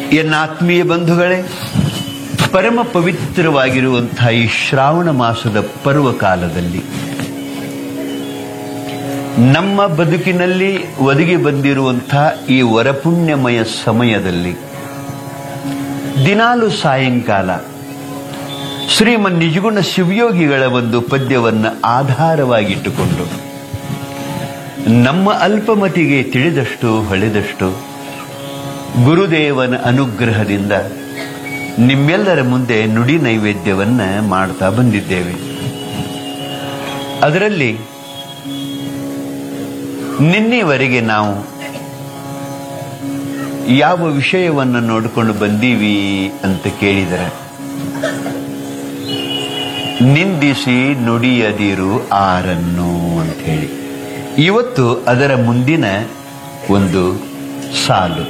ಎನ್ನ ಆತ್ಮೀಯ ಬಂಧುಗಳೇ ಪರಮ ಪವಿತ್ರವಾಗಿರುವಂತಹ ಈ ಶ್ರಾವಣ ಮಾಸದ ಪರ್ವಕಾಲದಲ್ಲಿ ನಮ್ಮ ಬದುಕಿನಲ್ಲಿ ಒದಗಿ ಬಂದಿರುವಂತಹ ಈ ವರಪುಣ್ಯಮಯ ಸಮಯದಲ್ಲಿ ದಿನಾಲು ಸಾಯಂಕಾಲ ಶ್ರೀಮನ್ ನಿಜಗುಣ ಶಿವಯೋಗಿಗಳ ಒಂದು ಪದ್ಯವನ್ನು ಆಧಾರವಾಗಿಟ್ಟುಕೊಂಡು ನಮ್ಮ ಅಲ್ಪಮತಿಗೆ ತಿಳಿದಷ್ಟು ಹೊಳೆದಷ್ಟು ಗುರುದೇವನ ಅನುಗ್ರಹದಿಂದ ನಿಮ್ಮೆಲ್ಲರ ಮುಂದೆ ನುಡಿ ನೈವೇದ್ಯವನ್ನ ಮಾಡ್ತಾ ಬಂದಿದ್ದೇವೆ ಅದರಲ್ಲಿ ನಿನ್ನೆವರೆಗೆ ನಾವು ಯಾವ ವಿಷಯವನ್ನು ನೋಡಿಕೊಂಡು ಬಂದೀವಿ ಅಂತ ಕೇಳಿದರೆ ನಿಂದಿಸಿ ನುಡಿಯದಿರು ಆರನ್ನು ಅಂತ ಹೇಳಿ ಇವತ್ತು ಅದರ ಮುಂದಿನ ಒಂದು ಸಾಲು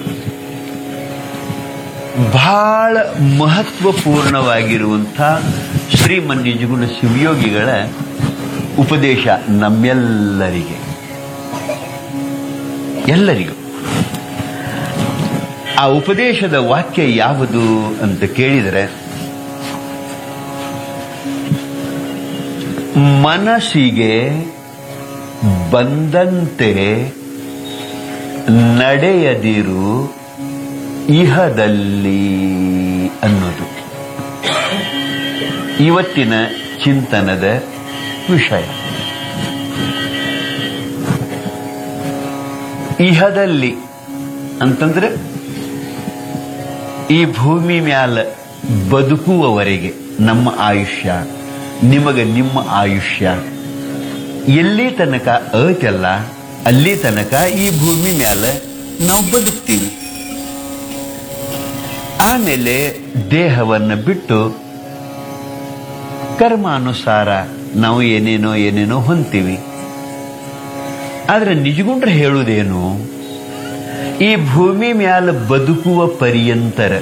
ಬಹಳ ಮಹತ್ವಪೂರ್ಣವಾಗಿರುವಂಥ ಶ್ರೀಮನ್ ನಿಜಗುಣ ಶಿವಯೋಗಿಗಳ ಉಪದೇಶ ನಮ್ಮೆಲ್ಲರಿಗೆ ಎಲ್ಲರಿಗೂ ಆ ಉಪದೇಶದ ವಾಕ್ಯ ಯಾವುದು ಅಂತ ಕೇಳಿದರೆ ಮನಸ್ಸಿಗೆ ಬಂದಂತೆ ನಡೆಯದಿರು ಇಹದಲ್ಲಿ ಅನ್ನೋದು ಇವತ್ತಿನ ಚಿಂತನದ ವಿಷಯ ಇಹದಲ್ಲಿ ಅಂತಂದ್ರೆ ಈ ಭೂಮಿ ಮ್ಯಾಲ ಬದುಕುವವರೆಗೆ ನಮ್ಮ ಆಯುಷ್ಯ ನಿಮಗೆ ನಿಮ್ಮ ಆಯುಷ್ಯ ಎಲ್ಲಿ ತನಕ ಐತಲ್ಲ ಅಲ್ಲಿ ತನಕ ಈ ಭೂಮಿ ಮ್ಯಾಲ ನಾವು ಬದುಕ್ತೀವಿ ಆಮೇಲೆ ದೇಹವನ್ನು ಬಿಟ್ಟು ಕರ್ಮಾನುಸಾರ ನಾವು ಏನೇನೋ ಏನೇನೋ ಹೊಂತೀವಿ ಆದ್ರೆ ನಿಜಗುಂಡ್ರೆ ಹೇಳುವುದೇನು ಈ ಭೂಮಿ ಮ್ಯಾಲ ಬದುಕುವ ಪರ್ಯಂತರ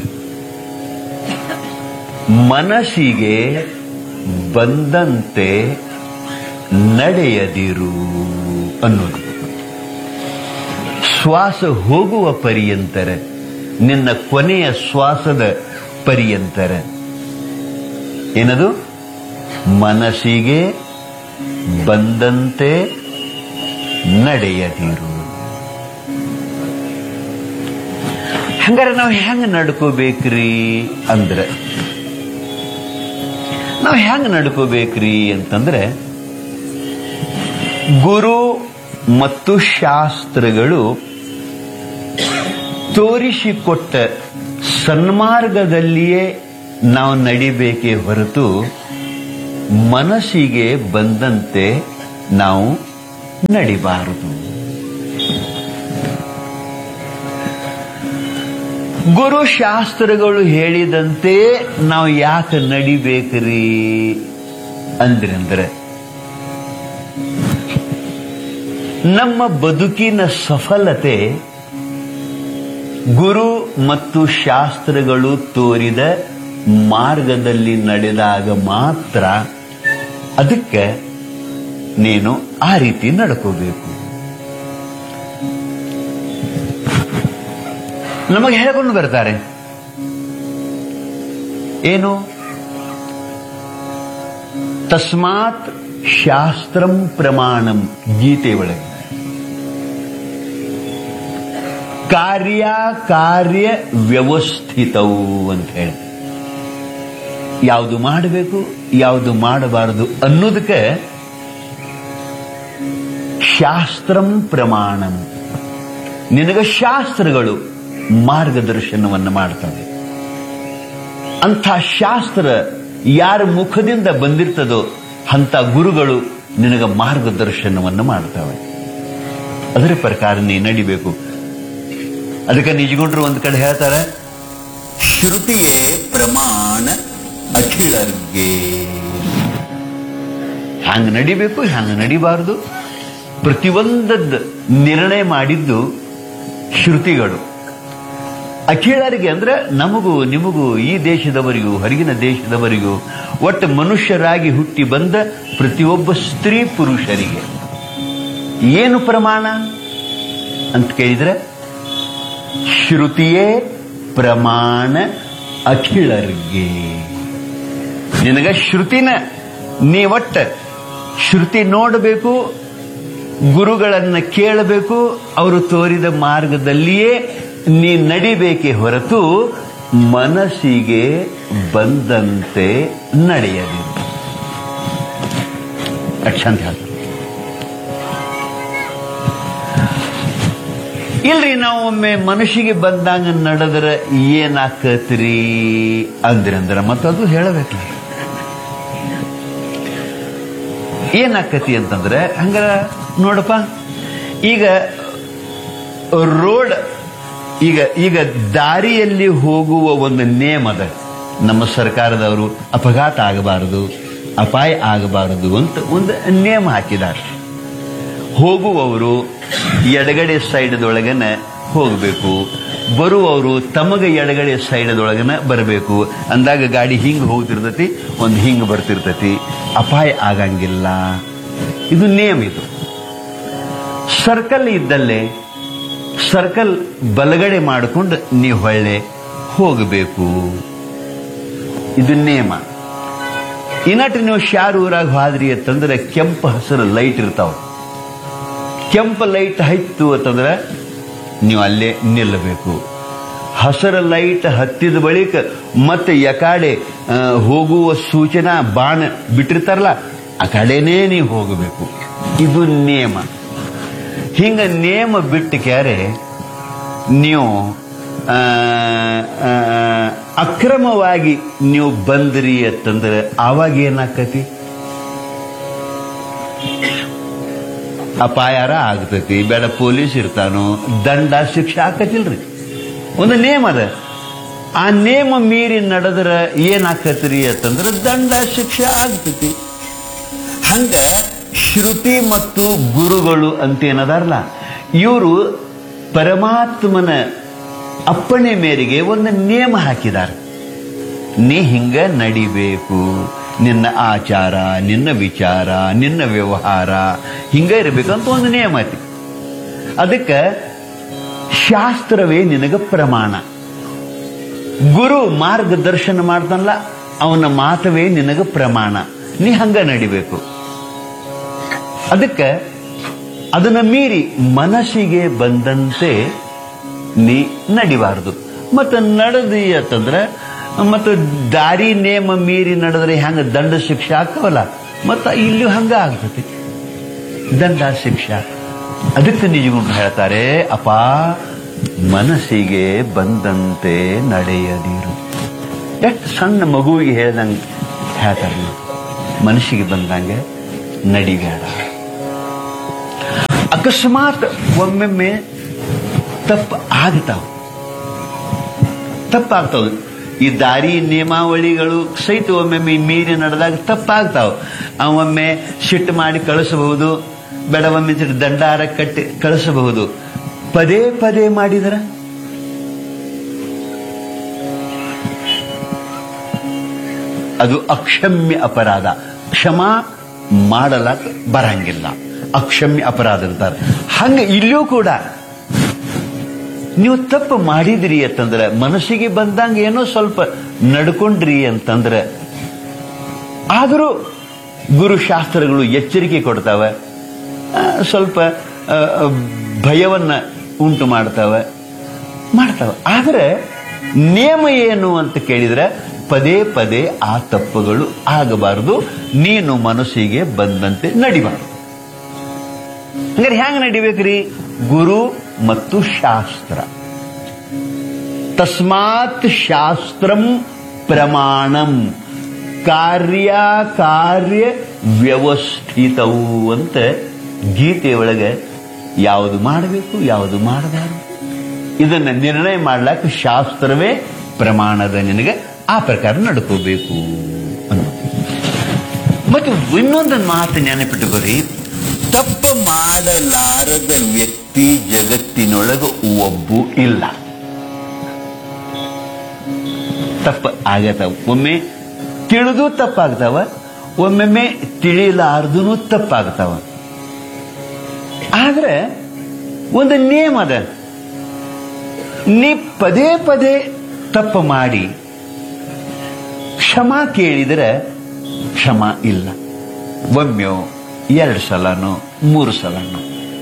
ಮನಸ್ಸಿಗೆ ಬಂದಂತೆ ನಡೆಯದಿರು ಅನ್ನೋದು ಶ್ವಾಸ ಹೋಗುವ ಪರ್ಯಂತರ ನಿನ್ನ ಕೊನೆಯ ಶ್ವಾಸದ ಪರ್ಯಂತರ ಏನದು ಮನಸ್ಸಿಗೆ ಬಂದಂತೆ ನಡೆಯದಿರು ಹಂಗಾರೆ ನಾವು ಹೆಂಗ ನಡ್ಕೋಬೇಕ್ರಿ ಅಂದ್ರೆ ನಾವು ಹೆಂಗ ನಡ್ಕೋಬೇಕ್ರಿ ಅಂತಂದ್ರೆ ಗುರು ಮತ್ತು ಶಾಸ್ತ್ರಗಳು ತೋರಿಸಿಕೊಟ್ಟ ಸನ್ಮಾರ್ಗದಲ್ಲಿಯೇ ನಾವು ನಡಿಬೇಕೇ ಹೊರತು ಮನಸ್ಸಿಗೆ ಬಂದಂತೆ ನಾವು ನಡಿಬಾರದು ಗುರು ಶಾಸ್ತ್ರಗಳು ಹೇಳಿದಂತೆ ನಾವು ಯಾಕೆ ನಡಿಬೇಕ್ರಿ ಅಂದ್ರಂದ್ರೆ ನಮ್ಮ ಬದುಕಿನ ಸಫಲತೆ ಗುರು ಮತ್ತು ಶಾಸ್ತ್ರಗಳು ತೋರಿದ ಮಾರ್ಗದಲ್ಲಿ ನಡೆದಾಗ ಮಾತ್ರ ಅದಕ್ಕೆ ನೀನು ಆ ರೀತಿ ನಡ್ಕೋಬೇಕು ನಮಗೆ ಹೇಳ್ಕೊಂಡು ಬರ್ತಾರೆ ಏನು ತಸ್ಮಾತ್ ಶಾಸ್ತ್ರಂ ಪ್ರಮಾಣಂ ಗೀತೆ ಒಳಗೆ ಕಾರ್ಯ ಕಾರ್ಯ ವ್ಯವಸ್ಥಿತವು ಅಂತ ಹೇಳಿ ಯಾವುದು ಮಾಡಬೇಕು ಯಾವುದು ಮಾಡಬಾರದು ಅನ್ನೋದಕ್ಕೆ ಶಾಸ್ತ್ರಂ ಪ್ರಮಾಣಂ ನಿನಗೆ ಶಾಸ್ತ್ರಗಳು ಮಾರ್ಗದರ್ಶನವನ್ನು ಮಾಡ್ತವೆ ಅಂಥ ಶಾಸ್ತ್ರ ಯಾರ ಮುಖದಿಂದ ಬಂದಿರ್ತದೋ ಅಂಥ ಗುರುಗಳು ನಿನಗೆ ಮಾರ್ಗದರ್ಶನವನ್ನು ಮಾಡ್ತವೆ ಅದರ ಪ್ರಕಾರ ನೀ ನಡಿಬೇಕು ಅದಕ್ಕೆ ನಿಜಗೊಂಡ್ರು ಒಂದು ಕಡೆ ಹೇಳ್ತಾರೆ ಶ್ರುತಿಯೇ ಪ್ರಮಾಣ ಅಖಿಲರ್ಗೆ ಹ್ಯಾಂಗ ನಡಿಬೇಕು ಹ್ಯಾಂಗ ನಡಿಬಾರದು ಪ್ರತಿಯೊಂದದ್ದು ನಿರ್ಣಯ ಮಾಡಿದ್ದು ಶ್ರುತಿಗಳು ಅಖಿಳರಿಗೆ ಅಂದ್ರೆ ನಮಗೂ ನಿಮಗೂ ಈ ದೇಶದವರಿಗೂ ಹೊರಗಿನ ದೇಶದವರಿಗೂ ಒಟ್ಟು ಮನುಷ್ಯರಾಗಿ ಹುಟ್ಟಿ ಬಂದ ಪ್ರತಿಯೊಬ್ಬ ಸ್ತ್ರೀ ಪುರುಷರಿಗೆ ಏನು ಪ್ರಮಾಣ ಅಂತ ಕೇಳಿದ್ರೆ ಶ್ರುತಿಯೇ ಪ್ರಮಾಣ ಅಖಿಳರ್ಗೆ ನಿನಗ ಶ್ರುತಿನ ನೀ ಒಟ್ಟ ಶ್ರುತಿ ನೋಡಬೇಕು ಗುರುಗಳನ್ನ ಕೇಳಬೇಕು ಅವರು ತೋರಿದ ಮಾರ್ಗದಲ್ಲಿಯೇ ನೀ ನಡಿಬೇಕೇ ಹೊರತು ಮನಸ್ಸಿಗೆ ಬಂದಂತೆ ನಡೆಯದಿರು ಅಕ್ಷಂತ ಹೇಳ್ತಾರೆ ಇಲ್ರಿ ನಾವು ಒಮ್ಮೆ ಮನುಷ್ಯಗೆ ಬಂದಂಗ ನಡೆದ್ರ ಏನಾಕತ್ರಿ ಅಂದ್ರಂದ್ರ ಮತ್ತದು ಹೇಳಬೇಕಲ್ಲ ಏನಾಕತಿ ಅಂತಂದ್ರೆ ಹಂಗ ನೋಡಪ್ಪ ಈಗ ರೋಡ್ ಈಗ ಈಗ ದಾರಿಯಲ್ಲಿ ಹೋಗುವ ಒಂದು ನೇಮ್ ಅದ ನಮ್ಮ ಸರ್ಕಾರದವರು ಅಪಘಾತ ಆಗಬಾರದು ಅಪಾಯ ಆಗಬಾರದು ಅಂತ ಒಂದು ನೇಮ ಹಾಕಿದ್ದಾರೆ ಹೋಗುವವರು ಎಡಗಡೆ ಸೈಡ್ದೊಳಗನ ಹೋಗಬೇಕು ಬರುವವರು ತಮಗ ಎಡಗಡೆ ಸೈಡ್ದೊಳಗನ ಬರಬೇಕು ಅಂದಾಗ ಗಾಡಿ ಹಿಂಗ್ ಹೋಗ್ತಿರ್ತತಿ ಒಂದು ಹಿಂಗ್ ಬರ್ತಿರ್ತತಿ ಅಪಾಯ ಆಗಂಗಿಲ್ಲ ಇದು ನೇಮ್ ಇದು ಸರ್ಕಲ್ ಇದ್ದಲ್ಲೇ ಸರ್ಕಲ್ ಬಲಗಡೆ ಮಾಡಿಕೊಂಡು ನೀವು ಹೊಳ್ಳೆ ಹೋಗಬೇಕು ಇದು ನೇಮ ಇನ್ನಟ್ಟು ನೀವು ಶಾರ್ ಊರಾಗ ಹೋದ್ರಿ ಅಂತಂದ್ರೆ ಕೆಂಪು ಹಸಿರು ಲೈಟ್ ಇರ್ತಾವ ಕೆಂಪು ಲೈಟ್ ಹೈತು ಅಂತಂದ್ರೆ ನೀವು ಅಲ್ಲೇ ನಿಲ್ಲಬೇಕು ಹಸಿರು ಲೈಟ್ ಹತ್ತಿದ ಬಳಿಕ ಮತ್ತೆ ಯಕಾಡೆ ಆ, ಹೋಗುವ ಸೂಚನಾ ಬಾಣ ಬಿಟ್ಟಿರ್ತಾರಲ್ಲ ಆ ಕಡೆನೇ ನೀವು ಹೋಗಬೇಕು ಇದು ನೇಮ ಹಿಂಗ ನೇಮ ಬಿಟ್ಟು ಕ್ಯಾರೆ ನೀವು ಆ, ಆ, ಅಕ್ರಮವಾಗಿ ನೀವು ಬಂದ್ರಿ ಅಂತಂದ್ರೆ ಆವಾಗ ಏನಾಕತಿ ಅಪಾಯಾರ ಆಗ್ತತಿ ಬೇಡ ಪೊಲೀಸ್ ಇರ್ತಾನೋ ದಂಡ ಶಿಕ್ಷೆ ಆಕತಿಲ್ರಿ ಒಂದು ನೇಮ್ ಅದ ಆ ನೇಮ ಮೀರಿ ನಡೆದ್ರ ಏನಾಕತ್ರಿ ಅಂತಂದ್ರೆ ದಂಡ ಶಿಕ್ಷೆ ಆಗ್ತತಿ ಹಂಗ ಶ್ರುತಿ ಮತ್ತು ಗುರುಗಳು ಅಂತ ಏನದಾರಲ್ಲ ಇವರು ಪರಮಾತ್ಮನ ಅಪ್ಪಣೆ ಮೇರೆಗೆ ಒಂದು ನಿಯಮ ಹಾಕಿದ್ದಾರೆ ನೀ ಹಿಂಗ ನಡಿಬೇಕು ನಿನ್ನ ಆಚಾರ ನಿನ್ನ ವಿಚಾರ ನಿನ್ನ ವ್ಯವಹಾರ ಹಿಂಗ ಇರಬೇಕಂತ ಒಂದು ನಿಯಮ ಐತಿ ಅದಕ್ಕೆ ಶಾಸ್ತ್ರವೇ ನಿನಗ ಪ್ರಮಾಣ ಗುರು ಮಾರ್ಗದರ್ಶನ ಮಾಡ್ತಾನಲ್ಲ ಅವನ ಮಾತವೇ ನಿನಗ ಪ್ರಮಾಣ ನೀ ಹಂಗ ನಡಿಬೇಕು ಅದಕ್ಕೆ ಅದನ್ನ ಮೀರಿ ಮನಸ್ಸಿಗೆ ಬಂದಂತೆ ನೀ ನಡಿಬಾರದು ಮತ್ತೆ ನಡೆದಿ ಅಂತಂದ್ರೆ ಮತ್ತೆ ದಾರಿ ನೇಮ ಮೀರಿ ನಡೆದ್ರೆ ಹೆಂಗ ದಂಡ ಶಿಕ್ಷೆ ಆಗ್ತಾವಲ್ಲ ಮತ್ತೆ ಇಲ್ಲೂ ಹಂಗ ಆಗ್ತತಿ ದಂಡ ಶಿಕ್ಷೆ ಅದಕ್ಕೆ ನಿಜಗುಂಡು ಹೇಳ್ತಾರೆ ಅಪ್ಪ ಮನಸ್ಸಿಗೆ ಬಂದಂತೆ ನಡೆಯದಿರು ಎಷ್ಟು ಸಣ್ಣ ಮಗುವಿಗೆ ಹೇಳ್ದಂಗೆ ಹೇಳ್ತಾರೆ ನೋಡಿ. ಮನಸ್ಸಿಗೆ ಬಂದಂಗೆ ನಡಿಬೇಡ ಅಕಸ್ಮಾತ್ ಒಮ್ಮೆಮ್ಮೆ ತಪ್ಪು ಆಗ್ತಾವ ತಪ್ಪಾಗ್ತಾವ ಈ ದಾರಿ ನಿಯಮಾವಳಿಗಳು ಸಹಿತ ಒಮ್ಮೊಮ್ಮೆ ಮೀರಿ ನಡೆದಾಗ ತಪ್ಪಾಗ್ತಾವ ಒಮ್ಮೆ ಸಿಟ್ಟು ಮಾಡಿ ಕಳಿಸಬಹುದು ಬೇಡ ಒಮ್ಮೆ ಸಿಟ್ಟು ದಂಡಾರ ಕಟ್ಟಿ ಕಳಿಸಬಹುದು ಪದೇ ಪದೇ ಮಾಡಿದ್ರ ಅದು ಅಕ್ಷಮ್ಯ ಅಪರಾಧ ಕ್ಷಮ ಮಾಡಲಕ್ ಬರಂಗಿಲ್ಲ ಅಕ್ಷಮ್ಯ ಅಪರಾಧ ಅಂತಾರೆ ಹಂಗ ಇಲ್ಲೂ ಕೂಡ ನೀವು ತಪ್ಪು ಮಾಡಿದ್ರಿ ಅಂತಂದ್ರೆ ಮನಸ್ಸಿಗೆ ಬಂದಂಗ ಏನೋ ಸ್ವಲ್ಪ ನಡ್ಕೊಂಡ್ರಿ ಅಂತಂದ್ರೆ ಆದರೂ ಗುರುಶಾಸ್ತ್ರಗಳು ಎಚ್ಚರಿಕೆ ಕೊಡ್ತಾವೆ ಆ, ಸ್ವಲ್ಪ ಆ, ಆ, ಭಯವನ್ನ ಉಂಟು ಮಾಡ್ತಾವೆ ಮಾಡ್ತಾವೆ ಆದ್ರೆ ನಿಯಮ ಏನು ಅಂತ ಕೇಳಿದ್ರೆ ಪದೇ ಪದೇ ಆ ತಪ್ಪುಗಳು ಆಗಬಾರದು ನೀನು ಮನಸ್ಸಿಗೆ ಬಂದಂತೆ ನಡಿಬಾರದು ಹಂಗಾರೆ ಹ್ಯಾಂಗ ನಡಿಬೇಕ್ರಿ ಗುರು ಮತ್ತು ಶಾಸ್ತ್ರ ತಸ್ಮಾತ್ ಶಾಸ್ತ್ರಂ ಪ್ರಮಾಣಂ ಕಾರ್ಯ ಕಾರ್ಯ ವ್ಯವಸ್ಥಿತವು ಅಂತ ಗೀತೆಯೊಳಗೆ ಯಾವುದು ಮಾಡಬೇಕು ಯಾವುದು ಮಾಡಬಾರದು ಇದನ್ನ ನಿರ್ಣಯ ಮಾಡ್ಲಾಕ ಶಾಸ್ತ್ರವೇ ಪ್ರಮಾಣದ ನಿನಗೆ ಆ ಪ್ರಕಾರ ನಡ್ಕೋಬೇಕು ಅನ್ನೋದು ಮತ್ತು ಇನ್ನೊಂದು ಮಾತು ನೆನಪಿಟ್ಟುಕೊರಿ ತಪ್ಪು ಮಾಡಲಾರದ ವ್ಯಕ್ತಿ ಜಗತ್ತಿನೊಳಗೆ ಒಬ್ಬು ಇಲ್ಲ ತಪ್ಪು ಆಗತಾವ ಒಮ್ಮೆ ತಿಳಿದು ತಪ್ಪಾಗ್ತಾವ ಒಮ್ಮೊಮ್ಮೆ ತಿಳಿಲಾರ್ದು ತಪ್ಪಾಗ್ತಾವ ಆದ್ರೆ ಒಂದು ನೇಮ್ ಅದ ನೀ ಪದೇ ಪದೇ ತಪ್ಪು ಮಾಡಿ ಕ್ಷಮಾ ಕೇಳಿದರೆ ಕ್ಷಮ ಇಲ್ಲ ಒಮ್ಮೆಯೋ ಎರಡು ಸಲನೋ ಮೂರು ಸಲನೋ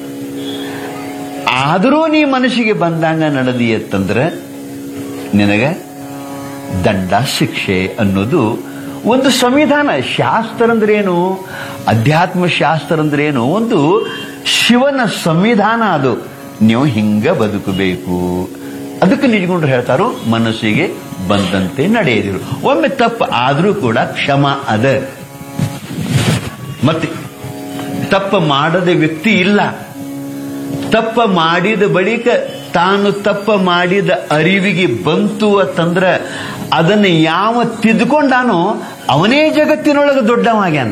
ಆದರೂ ನೀ ಮನಸ್ಸಿಗೆ ಬಂದಂಗ ನಡೆದಿಯತ್ತಂದ್ರೆ ನಿನಗೆ ದಂಡ ಶಿಕ್ಷೆ ಅನ್ನೋದು ಒಂದು ಸಂವಿಧಾನ ಶಾಸ್ತ್ರ ಅಂದ್ರೇನು ಅಧ್ಯಾತ್ಮ ಶಾಸ್ತ್ರ ಅಂದ್ರೇನು ಒಂದು ಶಿವನ ಸಂವಿಧಾನ ಅದು ನೀವು ಹಿಂಗ ಬದುಕಬೇಕು ಅದಕ್ಕೆ ನಿಜಗೊಂಡ್ರು ಹೇಳ್ತಾರೋ ಮನಸ್ಸಿಗೆ ಬಂದಂತೆ ನಡೆಯದಿರು ಒಮ್ಮೆ ತಪ್ಪು ಆದ್ರೂ ಕೂಡ ಕ್ಷಮ ಅದ ಮತ್ತೆ ತಪ್ಪು ಮಾಡದ ವ್ಯಕ್ತಿ ಇಲ್ಲ ತಪ್ಪ ಮಾಡಿದ ಬಳಿಕ ತಾನು ತಪ್ಪ ಮಾಡಿದ ಅರಿವಿಗೆ ಬಂತು ಅಂತಂದ್ರ ಅದನ್ನು ಯಾವ ತಿದ್ದುಕೊಂಡಾನೋ ಅವನೇ ಜಗತ್ತಿನೊಳಗೆ ದೊಡ್ಡವಾಗ್ಯಾನ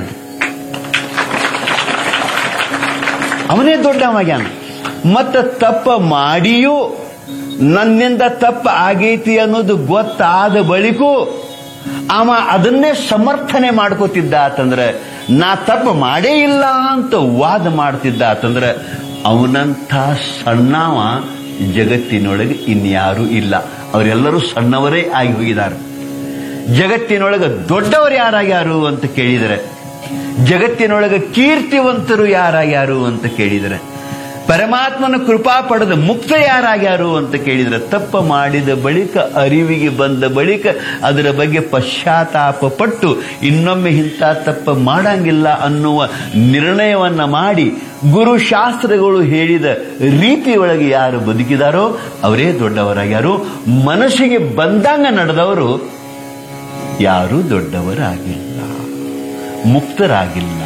ಅವನೇ ದೊಡ್ಡವಾಗ್ಯಾನ ಮತ್ತ ತಪ್ಪ ಮಾಡಿಯೂ ನನ್ನಿಂದ ತಪ್ಪ ಆಗೈತಿ ಅನ್ನೋದು ಗೊತ್ತಾದ ಬಳಿಕೂ ಅವ ಅದನ್ನೇ ಸಮರ್ಥನೆ ಮಾಡ್ಕೋತಿದ್ದ ಆತಂದ್ರೆ ನಾ ತಪ್ಪು ಮಾಡೇ ಇಲ್ಲ ಅಂತ ವಾದ ಮಾಡ್ತಿದ್ದ ಆತಂದ್ರೆ ಅವನಂಥ ಸಣ್ಣವ ಜಗತ್ತಿನೊಳಗೆ ಇನ್ಯಾರೂ ಇಲ್ಲ ಅವರೆಲ್ಲರೂ ಸಣ್ಣವರೇ ಆಗಿ ಹೋಗಿದ್ದಾರೆ ಜಗತ್ತಿನೊಳಗೆ ದೊಡ್ಡವರು ಯಾರಾಗ್ಯಾರು ಅಂತ ಕೇಳಿದರೆ ಜಗತ್ತಿನೊಳಗೆ ಕೀರ್ತಿವಂತರು ಯಾರಾಗ್ಯಾರು ಅಂತ ಕೇಳಿದರೆ ಪರಮಾತ್ಮನ ಕೃಪಾ ಪಡೆದ ಮುಕ್ತ ಯಾರಾಗ್ಯಾರು ಅಂತ ಕೇಳಿದರೆ ತಪ್ಪ ಮಾಡಿದ ಬಳಿಕ ಅರಿವಿಗೆ ಬಂದ ಬಳಿಕ ಅದರ ಬಗ್ಗೆ ಪಶ್ಚಾತ್ತಾಪ ಪಟ್ಟು ಇನ್ನೊಮ್ಮೆ ಇಂಥ ತಪ್ಪ ಮಾಡಂಗಿಲ್ಲ ಅನ್ನುವ ನಿರ್ಣಯವನ್ನ ಮಾಡಿ ಗುರು ಶಾಸ್ತ್ರಗಳು ಹೇಳಿದ ರೀತಿಯೊಳಗೆ ಯಾರು ಬದುಕಿದಾರೋ ಅವರೇ ದೊಡ್ಡವರಾಗ್ಯಾರು ಮನಸ್ಸಿಗೆ ಬಂದಂಗ ನಡೆದವರು ಯಾರೂ ದೊಡ್ಡವರಾಗಿಲ್ಲ ಮುಕ್ತರಾಗಿಲ್ಲ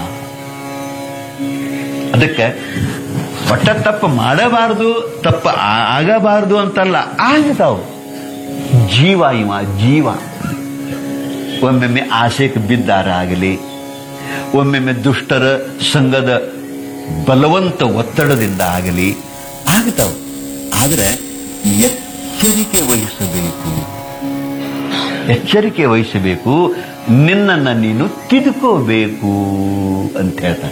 ಅದಕ್ಕೆ ಒಟ್ಟ ತಪ್ಪು ಮಾಡಬಾರದು ತಪ್ಪು ಆ- ಆಗಬಾರದು ಅಂತಲ್ಲ ಆಗತಾವು ಜೀವ ಇವ ಜೀವ ಒಮ್ಮೆಮ್ಮೆ ಆಸೆಗೆ ಬಿದ್ದಾರಾಗಲಿ ಒಮ್ಮೆಮ್ಮೆ ದುಷ್ಟರ ಸಂಘದ ಬಲವಂತ ಒತ್ತಡದಿಂದ ಆಗಲಿ ಆಗ್ತಾವ ಆದ್ರೆ ಎಚ್ಚರಿಕೆ ವಹಿಸಬೇಕು ಎಚ್ಚರಿಕೆ ವಹಿಸಬೇಕು ನಿನ್ನನ್ನು ನೀನು ತಿದ್ಕೋಬೇಕು ಅಂತ ಹೇಳ್ತಾರೆ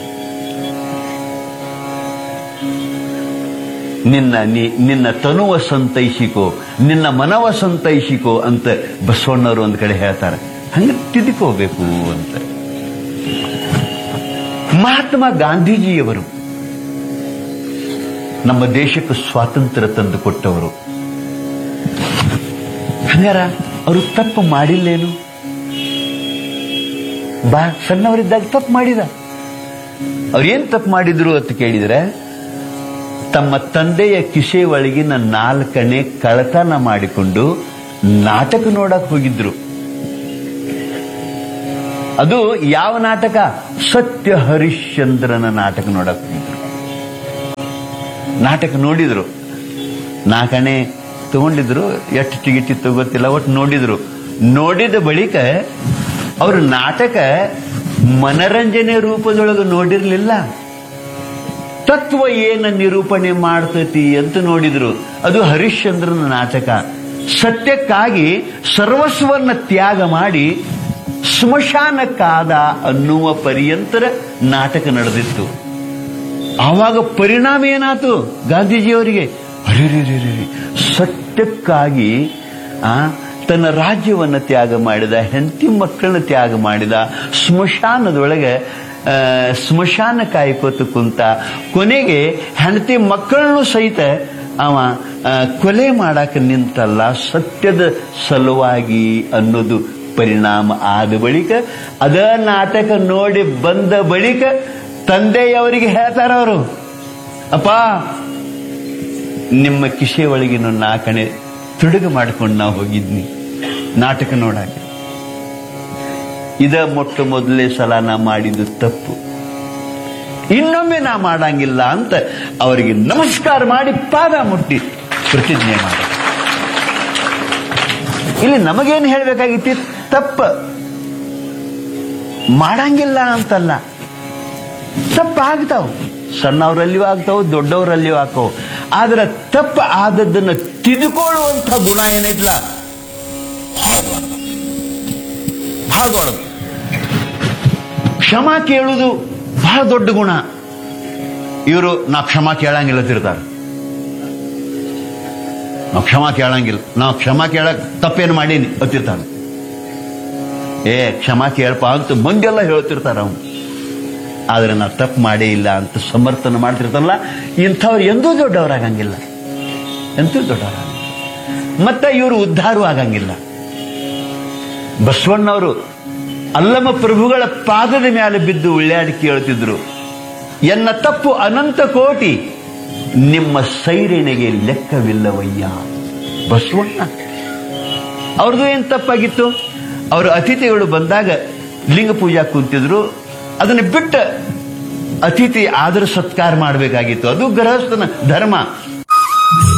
ನಿನ್ನ ನೀ- ನಿನ್ನ ತನುವ ಸಂತೈಸಿಕೋ ನಿನ್ನ ಮನವ ಸಂತೈಸಿಕೋ ಅಂತ ಬಸವಣ್ಣವರು ಒಂದ್ ಕಡೆ ಹೇಳ್ತಾರೆ ಹಂಗ ತಿದ್ಕೋಬೇಕು ಅಂತ ಮಹಾತ್ಮ ಗಾಂಧೀಜಿಯವರು ನಮ್ಮ ದೇಶಕ್ಕೆ ಸ್ವಾತಂತ್ರ್ಯ ತಂದು ಕೊಟ್ಟವರು ಹಂಗಾರ ಅವರು ತಪ್ಪು ಮಾಡಿಲ್ಲೇನು ಬಾ ಸಣ್ಣವರಿದ್ದಾಗ ತಪ್ಪು ಮಾಡಿದ ಅವ್ರೇನ್ ತಪ್ಪು ಮಾಡಿದ್ರು ಅಂತ ಕೇಳಿದ್ರೆ ತಮ್ಮ ತಂದೆಯ ಕಿಸೆ ಒಳಗಿನ ನಾಲ್ಕನೇ ಕಳತನ ಮಾಡಿಕೊಂಡು ನಾಟಕ ನೋಡಕ್ ಹೋಗಿದ್ರು ಅದು ಯಾವ ನಾಟಕ ಸತ್ಯ ಹರಿಶ್ಚಂದ್ರನ ನಾಟಕ ನೋಡಕ್ ಹೋಗಿದ್ರು ನಾಟಕ ನೋಡಿದ್ರು ನಾಲ್ಕಣೆ ತಗೊಂಡಿದ್ರು ಎಷ್ಟು ಟಿಕೆಟ್ ಇತ್ತು ಗೊತ್ತಿಲ್ಲ ಒಟ್ಟು ನೋಡಿದ್ರು ನೋಡಿದ ಬಳಿಕ ಅವರು ನಾಟಕ ಮನರಂಜನೆ ರೂಪದೊಳಗೆ ನೋಡಿರ್ಲಿಲ್ಲ ತತ್ವ ಏನ ನಿರೂಪಣೆ ಮಾಡ್ತತಿ ಅಂತ ನೋಡಿದ್ರು ಅದು ಹರಿಶ್ಚಂದ್ರನ ನಾಟಕ ಸತ್ಯಕ್ಕಾಗಿ ಸರ್ವಸ್ವನ್ನ ತ್ಯಾಗ ಮಾಡಿ ಸ್ಮಶಾನಕ್ಕಾದ ಅನ್ನುವ ಪರ್ಯಂತರ ನಾಟಕ ನಡೆದಿತ್ತು ಆವಾಗ ಪರಿಣಾಮ ಏನಾತು ಗಾಂಧೀಜಿಯವರಿಗೆ ಅರೆರೆರೆರೆ ಸತ್ಯಕ್ಕಾಗಿ ಆ ತನ್ನ ರಾಜ್ಯವನ್ನ ತ್ಯಾಗ ಮಾಡಿದ ಹೆಂಡತಿ ಮಕ್ಕಳನ್ನ ತ್ಯಾಗ ಮಾಡಿದ ಸ್ಮಶಾನದೊಳಗೆ ಆ, ಸ್ಮಶಾನ ಕಾಯ್ಕೋತ ಕುಂತ ಕೊನೆಗೆ ಹೆಂಡತಿ ಮಕ್ಕಳನ್ನು ಸಹಿತ ಅವ ಆ, ಕೊಲೆ ಮಾಡಾಕ ನಿಂತಲ್ಲ ಸತ್ಯದ ಸಲುವಾಗಿ ಅನ್ನೋದು ಪರಿಣಾಮ ಆದ ಬಳಿಕ ಅದ ನಾಟಕ ನೋಡಿ ಬಂದ ಬಳಿಕ ತಂದೆಯವರಿಗೆ ಹೇಳ್ತಾರ ಅವರು ಅಪ್ಪ ನಿಮ್ಮ ಕಿಸೆ ಒಳಗಿನ ನಾಲ್ಕಣೆ ತುಡುಗು ಮಾಡ್ಕೊಂಡು ನಾವು ಹೋಗಿದ್ನಿ ನಾಟಕ ನೋಡಾಕ ಇದ ಮೊಟ್ಟ ಮೊದಲೇ ಸಲ ನಾ ಮಾಡಿದ್ದು ತಪ್ಪು ಇನ್ನೊಮ್ಮೆ ನಾ ಮಾಡಂಗಿಲ್ಲ ಅಂತ ಅವರಿಗೆ ನಮಸ್ಕಾರ ಮಾಡಿ ಪಾದ ಮುಟ್ಟಿ ಪ್ರತಿಜ್ಞೆ ಮಾಡ ಇಲ್ಲಿ ನಮಗೇನು ಹೇಳಬೇಕಾಗಿತ್ತು ತಪ್ಪ ಮಾಡಂಗಿಲ್ಲ ಅಂತಲ್ಲ ತಪ್ಪ ಆಗ್ತಾವ ಸಣ್ಣವರಲ್ಲಿಯೂ ಆಗ್ತಾವ ದೊಡ್ಡವರಲ್ಲಿಯೂ ಆಗ್ತಾವ ಆದ್ರೆ ತಪ್ಪ ಆದದ್ದನ್ನ ತಿದ್ದುಕೊಳ್ಳುವಂತ ಗುಣ ಏನೈತ್ಲ ಬಹಳ ದೊಡ್ಡದು ಕ್ಷಮಾ ಕೇಳುವುದು ಬಹಳ ದೊಡ್ಡ ಗುಣ ಇವರು ನಾ ಕ್ಷಮಾ ಕೇಳಂಗಿಲ್ಲ ತಿರ್ತಾರೆ ನಾವು ಕ್ಷಮಾ ಕೇಳಂಗಿಲ್ಲ ನಾವು ಕ್ಷಮಾ ಕೇಳಕ್ ತಪ್ಪೇನು ಮಾಡೀನಿ ಅಂತಿರ್ತಾನೆ ಏ ಕ್ಷಮಾ ಕೇಳಪ್ಪ ಅಂತ ಮಂದೆಲ್ಲ ಹೇಳ್ತಿರ್ತಾರ ಅವನು ಆದ್ರೆ ನಾ ತಪ್ಪು ಮಾಡೇ ಇಲ್ಲ ಅಂತ ಸಮರ್ಥನೆ ಮಾಡ್ತಿರ್ತಾರಲ್ಲ ಇಂಥವ್ರು ಎಂದೂ ದೊಡ್ಡವರಾಗಂಗಿಲ್ಲ ಎಂತೂ ದೊಡ್ಡವರಾಗಂಗಿಲ್ಲ ಮತ್ತೆ ಇವರು ಉದ್ಧಾರ ಆಗಂಗಿಲ್ಲ ಬಸವಣ್ಣವರು ಅಲ್ಲಮ ಪ್ರಭುಗಳ ಪಾದದ ಮೇಲೆ ಬಿದ್ದು ಉಳ್ಳಾಡಿ ಕೇಳ್ತಿದ್ರು ಎನ್ನ ತಪ್ಪು ಅನಂತ ಕೋಟಿ ನಿಮ್ಮ ಸೈರಿಣಿಗೆ ಲೆಕ್ಕವಿಲ್ಲವಯ್ಯ ಬಸವಣ್ಣ ಅವ್ರದ್ದು ಏನ್ ತಪ್ಪಾಗಿತ್ತು ಅವರು ಅತಿಥಿಗಳು ಬಂದಾಗ ಲಿಂಗ ಪೂಜಾ ಕುಂತಿದ್ರು ಅದನ್ನ ಬಿಟ್ಟು ಅತಿಥಿ ಆದರ ಸತ್ಕಾರ ಮಾಡಬೇಕಾಗಿತ್ತು ಅದು ಗೃಹಸ್ಥನ ಧರ್ಮ